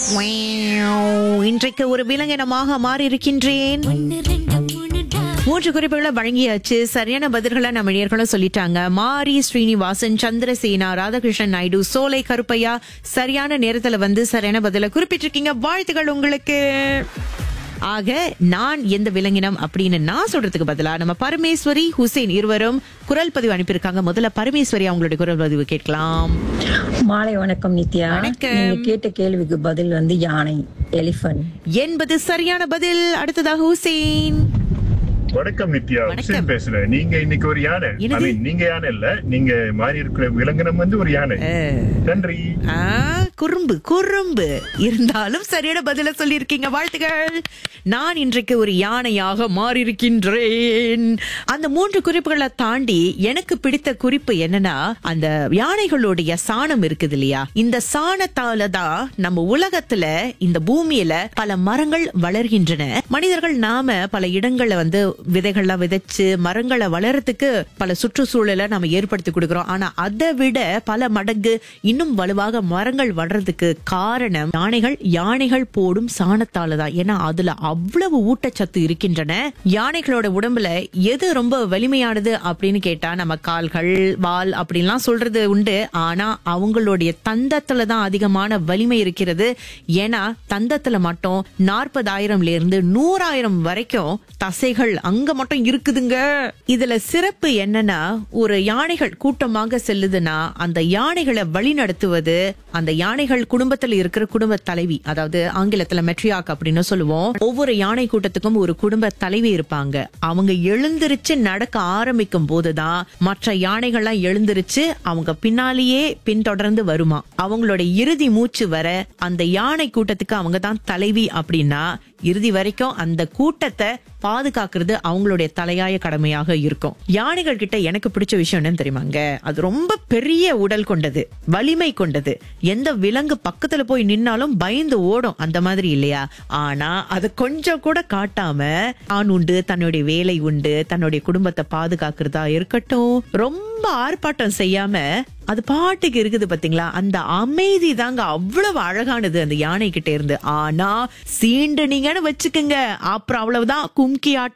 Wow. இன்றைக்கு ஒரு விலங்கினமாக மாறி இருக்கின்றேன் மூன்று குறிப்புகளை வழங்கியாச்சு சரியான பதில்களை நம்ம நேர்களும் சொல்லிட்டாங்க மாரி ஸ்ரீனிவாசன் சந்திரசேனா ராதாகிருஷ்ணன் நாயுடு சோலை கருப்பையா சரியான நேரத்துல வந்து சரியான பதில குறிப்பிட்டிருக்கீங்க வாழ்த்துக்கள் உங்களுக்கு ஆக நான் எந்த விலங்கினம் அப்படின்னு நான் சொல்றதுக்கு பதிலா நம்ம பரமேஸ்வரி ஹுசேன் இருவரும் குரல் பதிவு அனுப்பியிருக்காங்க முதல்ல பரமேஸ்வரி அவங்களுடைய குரல் பதிவு கேட்கலாம் மாலை வணக்கம் நித்யா வணக்கம். நீங்க கேட்ட கேள்விக்கு பதில் வந்து யானை எலிஃபண்ட் என்பது சரியான பதில் அடுத்ததாக ஹுசேன் வணக்கம் நித்யா வணக்கம். ஹுசேன் பேசுறேன் நீங்க இன்னைக்கு ஒரு யானை I என்னது? mean, நீங்க யானை இல்ல நீங்க மாறி இருக்கிற விலங்கினம் வந்து ஒரு யானை நன்றி ஆ, குறும்பு குறும்பு இருந்தாலும் சரியான பதில சொல்லியிருக்கீங்க வாழ்த்துக்கள் நான் இன்றைக்கு ஒரு யானையாக மாறியிருக்கின்றேன் அந்த மூன்று குறிப்புகளை தாண்டி எனக்கு பிடித்த குறிப்பு என்னன்னா அந்த யானைகளுடைய சாணம் இருக்குது இல்லையா இந்த சாணத்தால தான் நம்ம உலகத்துல இந்த பூமியில பல மரங்கள் வளர்கின்றன மனிதர்கள் நாம பல இடங்கள்ல வந்து விதைகள்லாம் விதைச்சு மரங்களை வளர்றதுக்கு பல சுற்றுச்சூழலை நம்ம ஏற்படுத்தி கொடுக்கிறோம் ஆனா அதை விட பல மடங்கு இன்னும் வலுவாக மரங்கள் வளர்றதுக்கு காரணம் யானைகள் யானைகள் போடும் சாணத்தால தான் ஏன்னா அதுல அவ்வளவு ஊட்டச்சத்து இருக்கின்றன யானைகளோட உடம்புல எது ரொம்ப வலிமையானது அப்படின்னு கேட்டா நம்ம கால்கள் வால் அப்படின்லாம் சொல்றது உண்டு ஆனா அவங்களுடைய தந்தத்துல தான் அதிகமான வலிமை இருக்கிறது ஏன்னா தந்தத்துல மட்டும் நாற்பதாயிரம்ல இருந்து நூறாயிரம் வரைக்கும் தசைகள் அங்க மட்டும் இருக்குதுங்க இதுல சிறப்பு என்னன்னா ஒரு யானைகள் கூட்டமாக செல்லுதுன்னா அந்த யானைகளை வழி நடத்துவது அந்த யானைகள் குடும்பத்துல இருக்கிற குடும்ப தலைவி அதாவது ஆங்கிலத்துல மெட்ரியாக் அப்படின்னு சொல்லுவோம் ஒவ்வொரு யானை கூட்டத்துக்கும் ஒரு குடும்ப தலைவி இருப்பாங்க அவங்க எழுந்திருச்சு நடக்க ஆரம்பிக்கும் போதுதான் மற்ற யானைகள்லாம் எழுந்திருச்சு அவங்க பின்னாலேயே பின்தொடர்ந்து வருமா அவங்களோட இறுதி மூச்சு வர அந்த யானை கூட்டத்துக்கு அவங்க தான் தலைவி அப்படின்னா இறுதி வரைக்கும் அந்த கூட்டத்தை பாதுகாக்கிறது அவங்களுடைய தலையாய கடமையாக இருக்கும் யானைகள் கிட்ட எனக்கு பிடிச்ச விஷயம் என்னன்னு தெரியுமாங்க அது ரொம்ப பெரிய உடல் கொண்டது வலிமை கொண்டது எந்த விலங்கு பக்கத்துல போய் நின்னாலும் பயந்து ஓடும் அந்த மாதிரி இல்லையா ஆனா அது கொஞ்சம் கூட காட்டாம ஆண் உண்டு தன்னுடைய வேலை உண்டு தன்னுடைய குடும்பத்தை பாதுகாக்கிறதா இருக்கட்டும் ரொம்ப ஆர்ப்பாட்டம் செய்யாம அது பாட்டுக்கு இருக்குது பாத்தீங்களா அந்த அமைதி தாங்க அவ்வளவு அழகானது அந்த யானை கிட்ட இருந்து ஆனா சீண்டுனீங்கன்னு வச்சுக்கோங்க அப்புறம் அவ்வளவுதான் கும்கி ஆட்டம்